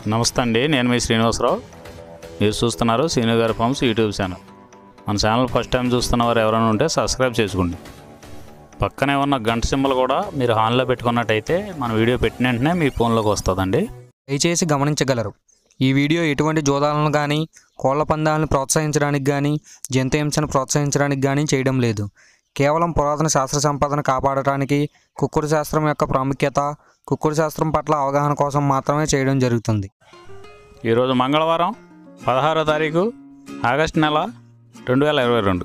నమస్తే అండి నేను మీ శ్రీనివాసరావు మీరు చూస్తున్నారు శ్రీను గారి ఫార్మ్స్ యూట్యూబ్ ఛానల్ మన ఛానల్ ఫస్ట్ టైం చూస్తున్న వారు ఎవరైనా ఉంటే సబ్స్క్రైబ్ చేసుకోండి పక్కనే ఉన్న గంట సింబల్ కూడా మీరు ఆన్లో పెట్టుకున్నట్టయితే మన వీడియో పెట్టిన వెంటనే మీ ఫోన్లోకి వస్తుందండి దయచేసి గమనించగలరు ఈ వీడియో ఎటువంటి జోదాలను కానీ కోళ్ల పందాలను ప్రోత్సహించడానికి కానీ జంతు హింసను ప్రోత్సహించడానికి కానీ చేయడం లేదు కేవలం పురాతన శాస్త్ర సంపదను కాపాడటానికి కుక్కుడు శాస్త్రం యొక్క ప్రాముఖ్యత కుక్కుడు శాస్త్రం పట్ల అవగాహన కోసం మాత్రమే చేయడం జరుగుతుంది ఈరోజు మంగళవారం పదహారో తారీఖు ఆగస్టు నెల రెండు వేల ఇరవై రెండు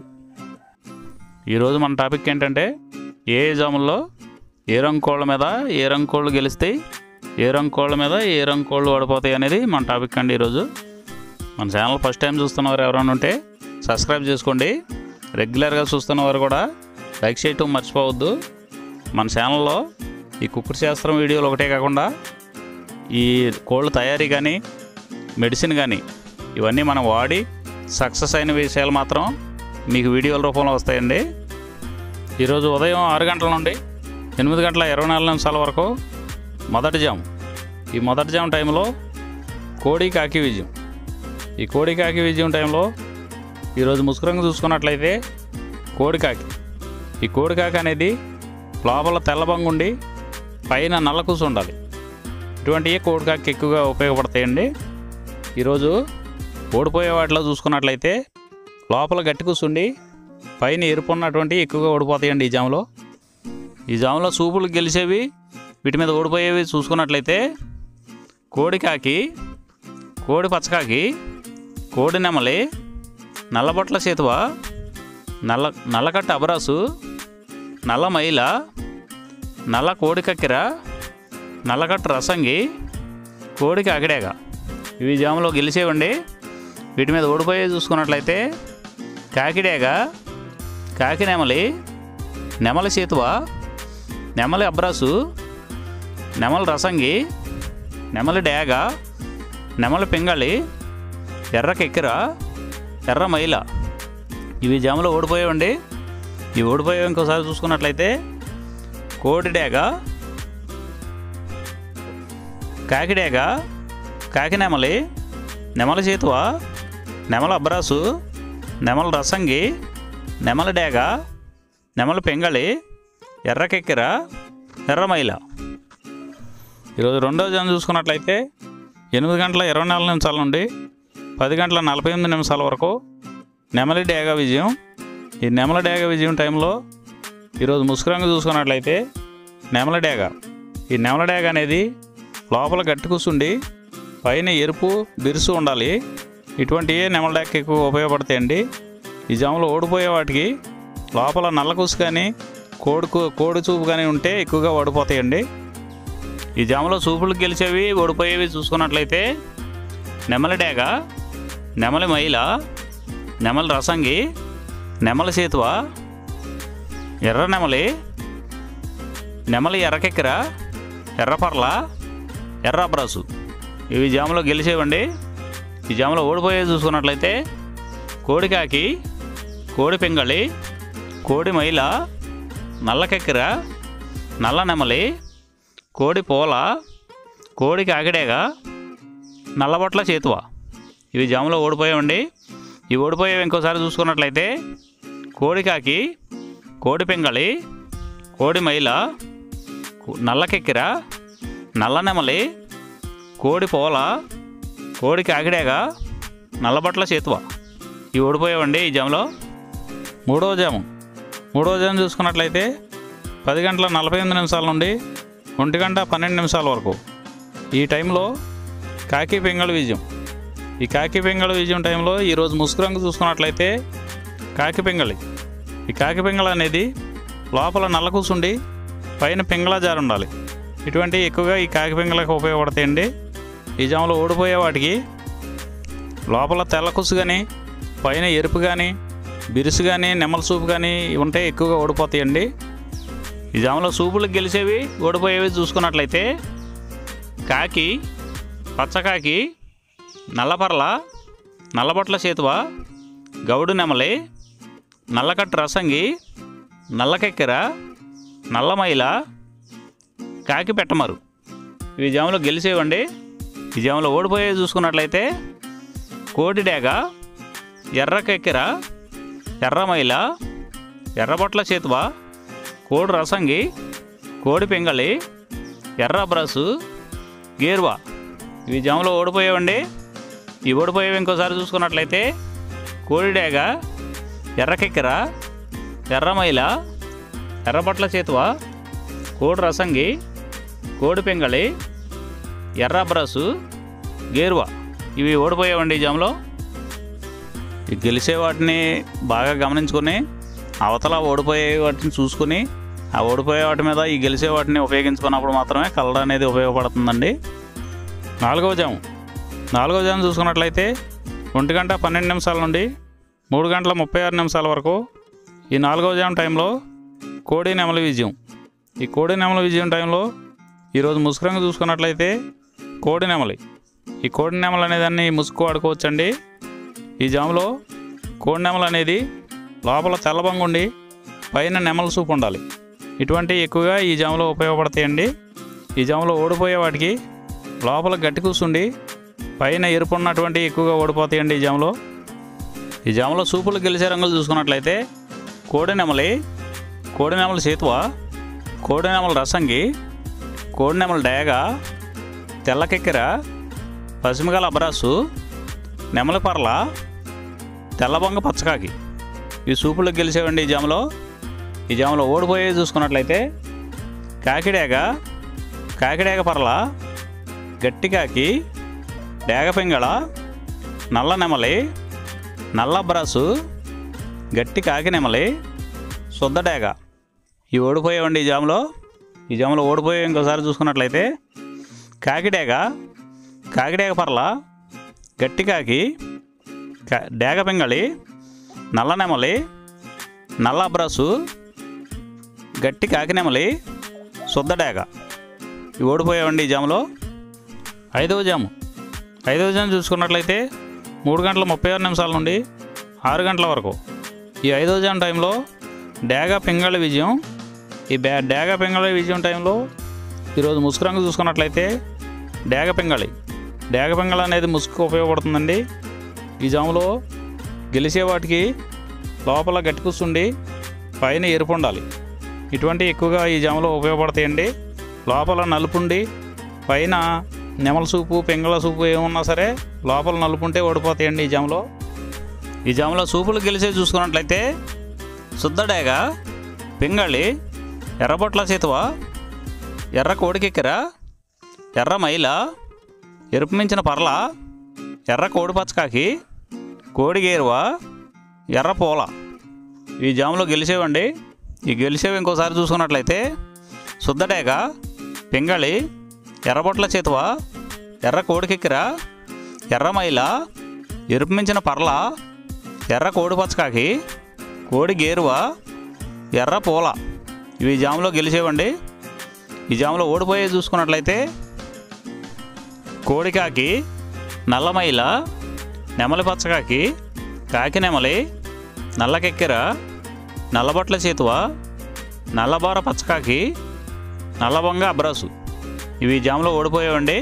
ఈరోజు మన టాపిక్ ఏంటంటే ఏ జాముల్లో ఏ రంగు కోళ్ళ మీద ఏ రంగు కోళ్ళు గెలుస్తాయి ఏ రంగు కోళ్ళ మీద ఏ రంగు కోళ్ళు ఓడిపోతాయి అనేది మన టాపిక్ అండి ఈరోజు మన ఛానల్ ఫస్ట్ టైం చూస్తున్నవారు ఎవరైనా ఉంటే సబ్స్క్రైబ్ చేసుకోండి రెగ్యులర్గా చూస్తున్నవారు కూడా లైక్ చేయటం మర్చిపోవద్దు మన ఛానల్లో ఈ కుక్కుడు శాస్త్రం వీడియోలు ఒకటే కాకుండా ఈ కోళ్ళ తయారీ కానీ మెడిసిన్ కానీ ఇవన్నీ మనం వాడి సక్సెస్ అయిన విషయాలు మాత్రం మీకు వీడియోల రూపంలో వస్తాయండి ఈరోజు ఉదయం ఆరు గంటల నుండి ఎనిమిది గంటల ఇరవై నాలుగు నిమిషాల వరకు మొదటి జామ్ ఈ మొదటి జామ్ టైంలో కోడి కాకి విజయం ఈ కోడి కాకి విజయం టైంలో ఈరోజు ముసుకురంగు చూసుకున్నట్లయితే కోడి కాకి ఈ కోడి కాకి అనేది లోపల తెల్లబంగు ఉండి పైన నల్ల కూసు ఉండాలి ఇటువంటివి కోడి కాకి ఎక్కువగా ఉపయోగపడతాయండి ఈరోజు ఓడిపోయే వాటిలో చూసుకున్నట్లయితే లోపల గట్టి కూసుండి పైన ఎరుపు ఉన్నటువంటి ఎక్కువగా ఓడిపోతాయండి ఈ జాములో ఈ జాములో సూపులు గెలిచేవి వీటి మీద ఓడిపోయేవి చూసుకున్నట్లయితే కోడి కాకి కోడి పచ్చకాకి కోడి నెమలి నల్లబొట్ల చేతువ నల్ల నల్లకట్ట అబరాసు నల్ల మైల నల్ల కోడి కక్కెర నల్లకట్ట రసంగి కోడికి అగడేగ ఇవి జాములో గెలిచేవండి వీటి మీద ఓడిపోయే చూసుకున్నట్లయితే కాకిడేగ కాకి నెమలి నెమలి చేతువ నెమలి అబ్రాసు నెమలి రసంగి నెమలి డేగ నెమలి పింగళి ఎర్ర కెక్కెర ఎర్ర మైల ఇవి జాములో ఓడిపోయేవండి ఇవి ఓడిపోయేవి ఇంకోసారి చూసుకున్నట్లయితే కోడి డేగ కాకిడేగ కాకి నెమలి నెమల చేతువ నెమల అబ్రాసు నెమల రసంగి నెమల డేగ నెమల పెంగళి ఎర్రకెక్కెర ఎర్రమైల ఈరోజు రెండో జనం చూసుకున్నట్లయితే ఎనిమిది గంటల ఇరవై నాలుగు నిమిషాల నుండి పది గంటల నలభై ఎనిమిది నిమిషాల వరకు నెమలి డేగ విజయం ఈ నెమల డేగ విజయం టైంలో ఈరోజు ముసుకురంగు చూసుకున్నట్లయితే నెమల డేగ ఈ నెమల డేగ అనేది లోపల గట్టి కూసుండి పైన ఎరుపు బిరుసు ఉండాలి ఇటువంటి నెమల డేగ ఎక్కువ ఉపయోగపడతాయండి ఈ జాములో ఓడిపోయే వాటికి లోపల నల్ల కూసు కానీ కోడి కూ- కోడి చూపు కానీ ఉంటే ఎక్కువగా ఓడిపోతాయండి ఈ జాములో చూపులు గెలిచేవి ఓడిపోయేవి చూసుకున్నట్లయితే నెమలి డేగ నెమలి మైల నెమలి రసంగి నెమలి సేతువ ఎర్ర నెమలి నెమలి ఎర్రకెక్కెర ఎర్రపర్ల ఎర్ర అబ్రాసు ఇవి జాములో గెలిచేవండి ఈ జాములో ఓడిపోయేది చూసుకున్నట్లయితే కోడికాకి కోడి పింగళి కోడి మైల నల్లకెక్కెర నల్ల నెమలి కోడి పోల కోడి కాకిడేగ నల్లబొట్ల చేతువ ఇవి జాములో ఓడిపోయామండి ఇవి ఓడిపోయేవి ఇంకోసారి చూసుకున్నట్లయితే కోడి కాకి కోడి పింగళి కోడి మైల కు- నల్లకెక్కెర నల్ల నెమలి కోడి పోల కోడి కాకిడేగ నల్లబట్ల చేతువ ఇవి ఓడిపోయావండి ఈ జాములో మూడవ జాము మూడవ జాము చూసుకున్నట్లయితే పది గంటల నలభై ఎనిమిది నిమిషాల నుండి ఒంటి గంట పన్నెండు నిమిషాల వరకు ఈ టైంలో కాకి పింగళ విజయం ఈ కాకి పింగళ విజయం టైంలో ఈరోజు ముసుగు రంగు చూసుకున్నట్లయితే కాకి పింగళి ఈ కాకి పింగళ అనేది లోపల నల్ల కూసుండి పైన పింగళ జారు ఉండాలి ఇటువంటి ఎక్కువగా ఈ కాకి పింగళకు ఉపయోగపడతాయండి ఈ జాములో ఓడిపోయే వాటికి లోపల తెల్ల కుసు కానీ పైన ఎరుపు కానీ బిరుసు కానీ నెమల సూపు కానీ ఉంటే ఎక్కువగా ఓడిపోతాయండి ఈ జాములో సూపులు గెలిచేవి ఓడిపోయేవి చూసుకున్నట్లయితే కాకి పచ్చకాకి నల్లపర్ల నల్లబొట్ల చేతువ గౌడు నెమలి నల్లకట్టు రసంగి నల్లకెక్కెర నల్లమైల కాకి పెట్టమరు ఇవి జాములో గెలిచేవండి ఈ జాములో ఓడిపోయే చూసుకున్నట్లయితే కోడి డేగ ఎర్ర కెక్కెర ఎర్ర మైల ఎర్రబొట్ల చేతువ కోడి రసంగి కోడి పెంగళి ఎర్ర బ్రసు గేరువా ఇవి జాములో ఓడిపోయేవండి ఈ ఓడిపోయేవి ఇంకోసారి చూసుకున్నట్లయితే కోడి డేగ ఎర్ర కెక్కెర ఎర్ర మైల ఎర్రబొట్ల చేతువ కోడి రసంగి కోడి పెంగళి ఎర్ర బ్రసు గేరువా ఇవి ఓడిపోయావండి ఈ జామ్లో ఈ గెలిచే వాటిని బాగా గమనించుకొని అవతల ఓడిపోయే వాటిని చూసుకుని ఆ ఓడిపోయే వాటి మీద ఈ గెలిచే వాటిని ఉపయోగించుకున్నప్పుడు మాత్రమే కలర్ అనేది ఉపయోగపడుతుందండి నాలుగవ జాము నాలుగవ జాము చూసుకున్నట్లయితే ఒంటి గంట పన్నెండు నిమిషాల నుండి మూడు గంటల ముప్పై ఆరు నిమిషాల వరకు ఈ నాలుగవ జాము టైంలో కోడి నెమలి విజయం ఈ కోడి నెమలి విజయం టైంలో ఈరోజు ముసుగురంగా చూసుకున్నట్లయితే కోడి నెమలి ఈ కోడి నెమలు అనేదాన్ని ముసుగు వాడుకోవచ్చండి ఈ జాములో కోడి నెమలు అనేది లోపల తెల్లబంగు ఉండి పైన నెమల సూపు ఉండాలి ఇటువంటి ఎక్కువగా ఈ జాములో ఉపయోగపడతాయండి ఈ జాములో ఓడిపోయే వాటికి లోపల గట్టి కూసుండి పైన ఎరుపు ఉన్నటువంటి ఎక్కువగా ఓడిపోతాయండి ఈ జాములో ఈ జాములో సూపులు గెలిచే రంగులు చూసుకున్నట్లయితే కోడి నెమలి కోడి నెమల సేతువ కోడి నెమల రసంగి కోడి నెమల డేగ తెల్లకెక్కెర పసిమిగల అబ్రాసు నెమలి పర్ల తెల్లబొంగ పచ్చకాకి ఈ సూపులకు గెలిచేవండి ఈ జాములో ఈ జాములో ఓడిపోయే చూసుకున్నట్లయితే కాకిడేగ కాకిడేగ పర్ల గట్టి కాకి డేగ పింగళ నల్ల నెమలి నల్ల బ్రాసు గట్టి కాకి నెమలి శుద్ధ డేగ ఇవి ఓడిపోయేవండి ఈ జాములో ఈ జాములో ఓడిపోయే ఇంకోసారి చూసుకున్నట్లయితే కాకిడేగ కాకిడేగ పర్ల గట్టి కాకి క- డేగ పింగళి నల్ల నెమలి నల్ల అబ్రాసు గట్టి కాకి నెమలి శుద్ధ డేగ ఇవి ఓడిపోయావండి ఈ జాములో ఐదవ జాము ఐదవ జాము చూసుకున్నట్లయితే మూడు గంటల ముప్పై ఆరు నిమిషాల నుండి ఆరు గంటల వరకు ఈ ఐదవ జాము టైంలో డేగ పింగళి విజయం ఈ బ్యా డేగ పింగళి విజయం టైంలో ఈరోజు ముసుగు రంగు చూసుకున్నట్లయితే డేగ పింగళి డేగ పింగళి అనేది ముసుగుకు ఉపయోగపడుతుందండి ఈ జాములో గెలిచే వాటికి లోపల గట్టి కూర్చుండి పైన ఎరుపు ఉండాలి ఇటువంటి ఎక్కువగా ఈ జాములో ఉపయోగపడతాయండి లోపల నలుపుండి పైన నెమల సూపు పెంగళ సూపు ఏమున్నా సరే లోపల నలుపుంటే ఓడిపోతాయండి ఈ జాములో ఈ జాములో సూపులు గెలిచే చూసుకున్నట్లయితే శుద్ధడేగ పింగళి ఎర్రబొట్ల చేతువ ఎర్ర కోడికెక్కెర ఎర్ర మైల ఎరుపు మించిన పర్ల ఎర్ర కోడి పచ్చకాకి కోడి గేరువ ఎర్ర పూల ఈ జాములో గెలిచేవండి ఈ గెలిచేవి ఇంకోసారి చూసుకున్నట్లయితే శుద్ధడేగ పింగళి ఎర్రబొట్ల చేతువ ఎర్ర కోడికెక్కిర ఎర్ర మైల ఎరుపు మించిన పర్ల ఎర్ర కోడి పచ్చకాకి కోడి గేరువ ఎర్ర పూల ఇవి ఈ జాములో గెలిచేవండి ఈ జాములో ఓడిపోయే చూసుకున్నట్లయితే కోడికాకి నల్లమైల నెమలి పచ్చకాకి కాకి నెమలి నల్లకెక్కెర నల్లబొట్ల చేతువ నల్లబోర పచ్చకాకి నల్లబొంగ అబ్రాసు ఇవి ఈ జాములో ఓడిపోయావండి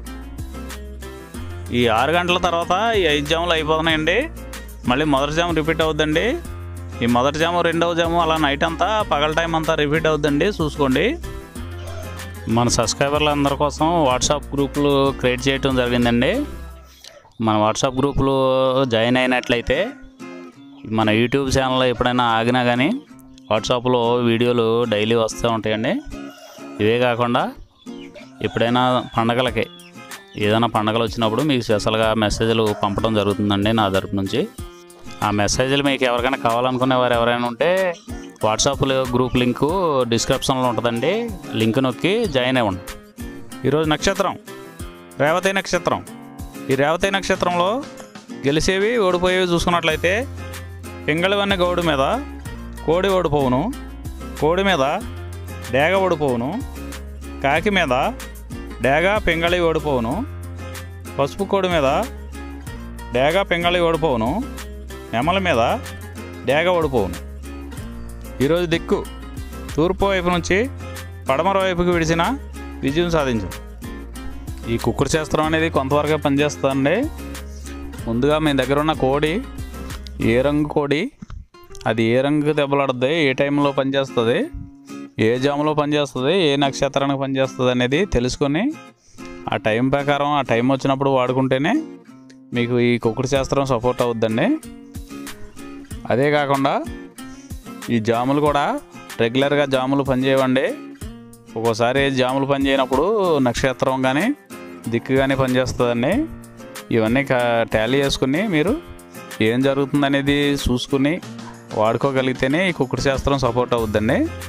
ఈ ఆరు గంటల తర్వాత ఈ ఐదు జాములు అయిపోతున్నాయండి మళ్ళీ మొదటి జాము రిపీట్ అవుద్దండి ఈ మొదటి జాము రెండవ జాము అలా నైట్ అంతా పగల టైం అంతా రిపీట్ అవుద్దండి చూసుకోండి మన సబ్స్క్రైబర్ల అందరి కోసం వాట్సాప్ గ్రూపులు క్రియేట్ చేయడం జరిగిందండి మన వాట్సాప్ గ్రూపులు జాయిన్ అయినట్లయితే మన యూట్యూబ్ ఛానల్ ఎప్పుడైనా ఆగినా కానీ వాట్సాప్లో వీడియోలు డైలీ వస్తూ ఉంటాయండి ఇవే కాకుండా ఎప్పుడైనా పండగలకి ఏదైనా పండగలు వచ్చినప్పుడు మీకు స్పెషల్గా మెసేజ్లు పంపడం జరుగుతుందండి నా తరపు నుంచి ఆ మెసేజ్లు మీకు ఎవరికైనా కావాలనుకునే వారు ఎవరైనా ఉంటే వాట్సాప్ గ్రూప్ లింకు డిస్క్రిప్షన్లో ఉంటుందండి లింక్ నొక్కి జాయిన్ అవ్వండి ఈరోజు నక్షత్రం రేవతి నక్షత్రం ఈ రేవతి నక్షత్రంలో గెలిచేవి ఓడిపోయేవి చూసుకున్నట్లయితే పింగళివన్న గౌడు మీద కోడి ఓడిపోవును కోడి మీద డేగ ఓడిపోవును కాకి మీద డేగ పింగళి ఓడిపోవును పసుపు కోడి మీద డేగ పింగళి ఓడిపోవును నెమల మీద డేగ ఓడిపోవును ఈరోజు దిక్కు తూర్పు వైపు నుంచి పడమర వైపుకి విడిచిన విజయం సాధించు ఈ కుక్కుడు శాస్త్రం అనేది కొంతవరకే పనిచేస్తుందండి ముందుగా మీ దగ్గర ఉన్న కోడి ఏ రంగు కోడి అది ఏ రంగు దెబ్బలాడుద్ది ఏ టైంలో పనిచేస్తుంది ఏ జాములో పనిచేస్తుంది ఏ నక్షత్రానికి పనిచేస్తుంది అనేది తెలుసుకొని ఆ టైం ప్రకారం ఆ టైం వచ్చినప్పుడు వాడుకుంటేనే మీకు ఈ కుక్కుడు శాస్త్రం సపోర్ట్ అవుద్దండి అదే కాకుండా ఈ జాములు కూడా రెగ్యులర్గా జాములు పనిచేయవండి ఒక్కోసారి జాములు పనిచేయనప్పుడు నక్షత్రం కానీ దిక్కు కానీ పనిచేస్తుందండి ఇవన్నీ టాలీ చేసుకుని మీరు ఏం జరుగుతుందనేది చూసుకుని వాడుకోగలిగితేనే ఈ కుక్కుడు శాస్త్రం సపోర్ట్ అవుద్దండి